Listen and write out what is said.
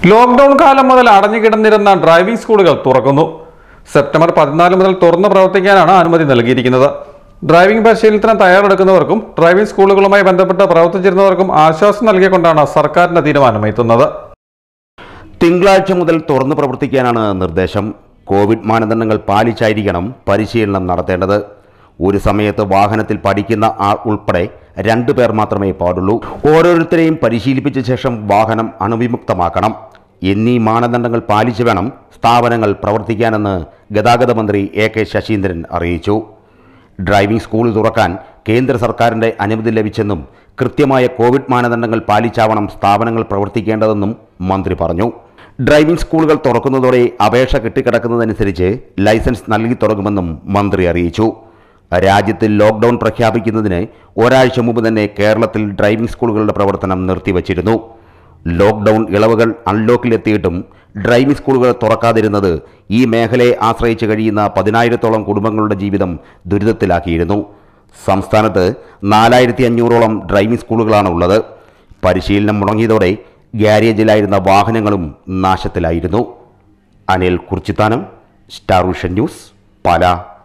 lockdown കാലം മുതൽ അടഞ്ഞുകിടന്നിരുന്ന driving സ്കൂളുകൾ തുറക്കുന്നു സെപ്റ്റംബർ പതിനാല് മുതൽ തുറന്ന് പ്രവർത്തിക്കാനാണ് അനുമതി നൽകിയിരിക്കുന്നത് ഡ്രൈവിംഗ് പരിശീലനത്തിന് തയ്യാറെടുക്കുന്നവർക്കും ഡ്രൈവിംഗ് സ്കൂളുകളുമായി ബന്ധപ്പെട്ട് പ്രവർത്തിച്ചിരുന്നവർക്കും ആശ്വാസം നൽകിക്കൊണ്ടാണ് സർക്കാരിന്റെ തീരുമാനം എത്തുന്നത് തിങ്കളാഴ്ച മുതൽ തുറന്നു പ്രവർത്തിക്കാനാണ് നിർദ്ദേശം കോവിഡ് മാനദണ്ഡങ്ങൾ പാലിച്ചായിരിക്കണം പരിശീലനം നടത്തേണ്ടത് ഒരു സമയത്ത് വാഹനത്തിൽ പഠിക്കുന്ന ആൾ ഉൾപ്പെടെ രണ്ടു പേർ മാത്രമേ പാടുള്ളൂ ഓരോരുത്തരെയും പരിശീലിപ്പിച്ച ശേഷം വാഹനം അണുവിമുക്തമാക്കണം എന്നീ മാനദണ്ഡങ്ങൾ പാലിച്ചു വേണം സ്ഥാപനങ്ങൾ പ്രവർത്തിക്കാനെന്ന് ഗതാഗത മന്ത്രി എ കെ ശശീന്ദ്രൻ അറിയിച്ചു ഡ്രൈവിംഗ് സ്കൂൾ തുറക്കാൻ കേന്ദ്ര സർക്കാരിൻ്റെ അനുമതി ലഭിച്ചെന്നും കൃത്യമായ കോവിഡ് മാനദണ്ഡങ്ങൾ പാലിച്ചാവണം സ്ഥാപനങ്ങൾ പ്രവർത്തിക്കേണ്ടതെന്നും മന്ത്രി പറഞ്ഞു ഡ്രൈവിംഗ് സ്കൂളുകൾ തുറക്കുന്നതോടെ അപേക്ഷ കെട്ടിക്കിടക്കുന്നതനുസരിച്ച് ലൈസൻസ് നൽകി തുടങ്ങുമെന്നും മന്ത്രി അറിയിച്ചു രാജ്യത്തിൽ ലോക്ക്ഡൌൺ പ്രഖ്യാപിക്കുന്നതിന് ഒരാഴ്ച മുമ്പ് തന്നെ കേരളത്തിൽ ഡ്രൈവിംഗ് സ്കൂളുകളുടെ പ്രവർത്തനം നിർത്തിവച്ചിരുന്നു ലോക്ക്ഡൌൺ ഇളവുകൾ അൺലോക്കിലെത്തിയിട്ടും ഡ്രൈവിംഗ് സ്കൂളുകൾ തുറക്കാതിരുന്നത് ഈ മേഖലയെ ആശ്രയിച്ച് കഴിയുന്ന പതിനായിരത്തോളം കുടുംബങ്ങളുടെ ജീവിതം ദുരിതത്തിലാക്കിയിരുന്നു സംസ്ഥാനത്ത് നാലായിരത്തി അഞ്ഞൂറോളം ഡ്രൈവിംഗ് സ്കൂളുകളാണ് ഉള്ളത് പരിശീലനം മുടങ്ങിയതോടെ ഗ്യാരേജിലായിരുന്ന വാഹനങ്ങളും നാശത്തിലായിരുന്നു Anil Kurichithanam Star Vision News Pala